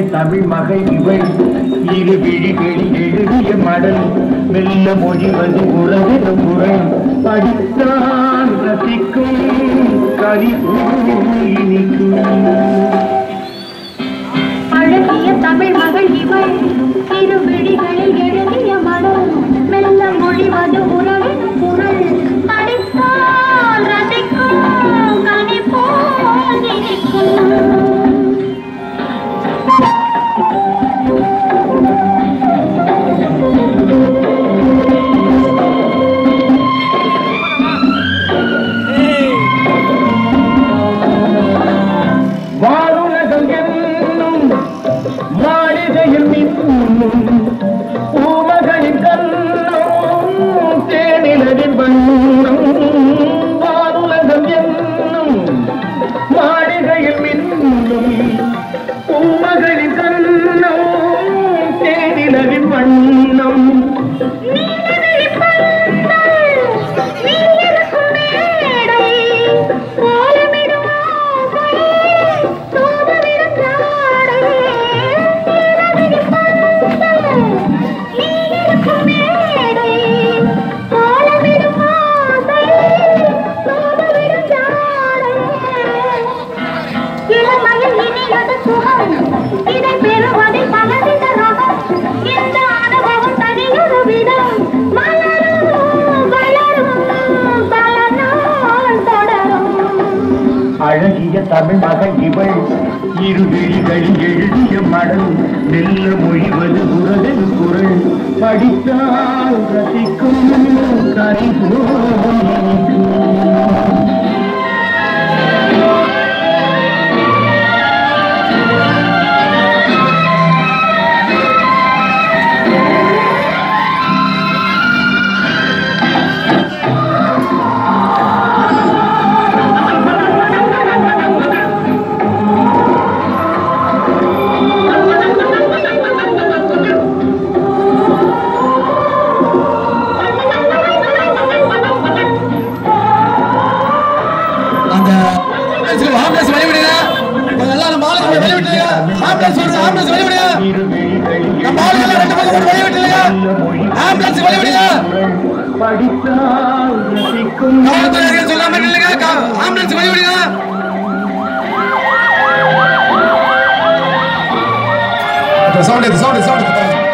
தமிழ் மகள் இவள் இரு விழிகளில் எழுதிய மடல் மெல்ல மொழிவது உறவின குரல் படித்தான் ரசிக்கும் கரிபூ இனிக்கும் அழகிய தமிழ் மகள் இவள் இரு விழிகளில் எழுதிய மடல் மெல்ல மொழிவது உறவின் குரல் படித்தால் ரசிக்கும் கனி போல் இனிக்கும் வானுலகம் என்னும் மாளிகையில் மின்னும் பூமகளின் கண்ணும் தேனிலரின் வண்ணம் வானுலகம் என்னும் மாளிகையில் மின்னும் பூமகளின் கண்ணும் தேனிலரின் வண்ணம் இளமையில் இனியது சுகம் இதை பெறுவதில் பலவித ரகம் இந்த அனுபவம் தனியொரு விதம் மலரும் வளரும் பல நாள் தொடரும் அழகிய தமிழ் மகள் இவள் இரு விழிகளில் எழுதிய மடல் மெல்ல மொழிவது உறவின் குரல் படித்தால் ரசிக்கும் கரிபூ அந்த ஆம்புலன்ஸ் வழி விடுங்க கொஞ்சம் எல்லாம் நம்ம ஆளுங்க வழி விட்டுருங்க ஆம்புலன்ஸ் வருது ஆம்புலன்ஸ் வழி விடுங்க இரு விழிகளில் நம்ம ஆளுங்க ரெண்டு பக்கம் கூட வழி விட்டுருங்க ஆம்புலன்ஸ் வழி விடுங்க படித்தால் ரசிக்கும் காவல்துறை சொல்லாம நில்லுங்க கா- ஆம்புலன்ஸ் வழி விடுங்க சவுண்ட் சவுண்ட் சவுண்ட்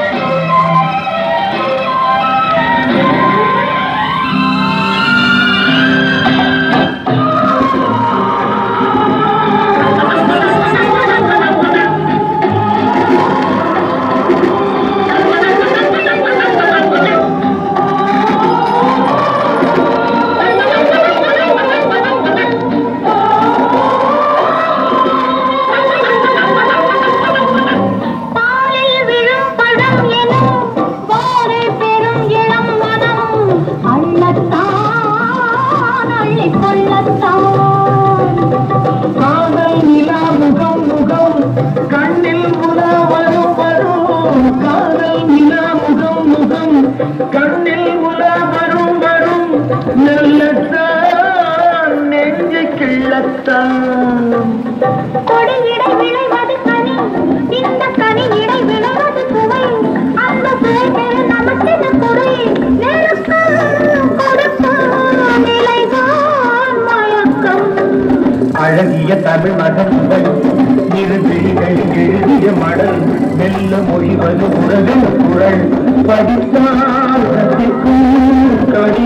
பாலில் விழும் பழம் எனும் போரை பெறும் இளம் மனம் அள்ளத்தான் அள்ளிக் கொள்ளத்தான் காதல் நிலா முகம் முகம் கண்ணில் உலா வரும் வரும் காதல் நிலா முகம் முகம் கண்ணில் உலா வரும் வரும் நல்லத்தான் நெஞ்சு கிள்ளத்தான் கொடியிடை விளைவது கனி இந்த கனி இடை விளைவது சுவை அந்த சுவை பெற நமக்கென குறை நெருக்கம் கொடுக்கும் நிலைதான் மயக்கம் அழகிய தமிழ் மகன் இரு விழிகளில் எழுதிய மடல் மெல்ல மொழிவது உறவின் குரல் படித்தால் ரசிக்கும் கடி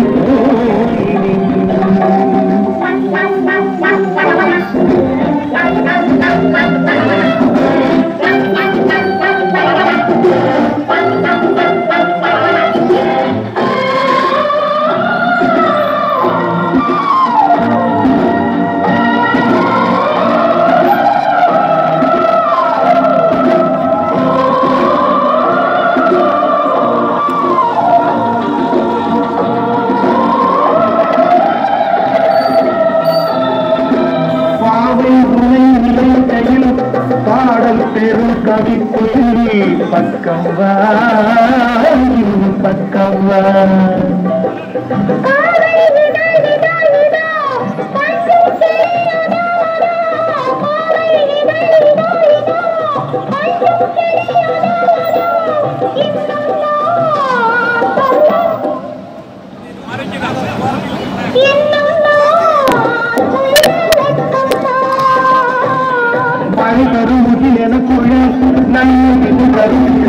பாவை உனை நிலைக்கையில் பாடல் பெரும் கவிக்குயில் பக்கம் வா இன்னும் பக்கம் வா Thank you. இன்னும் நான் வெட்கம்தான். மழை தரும் எனக்குள்ள நன்மை இது தரும்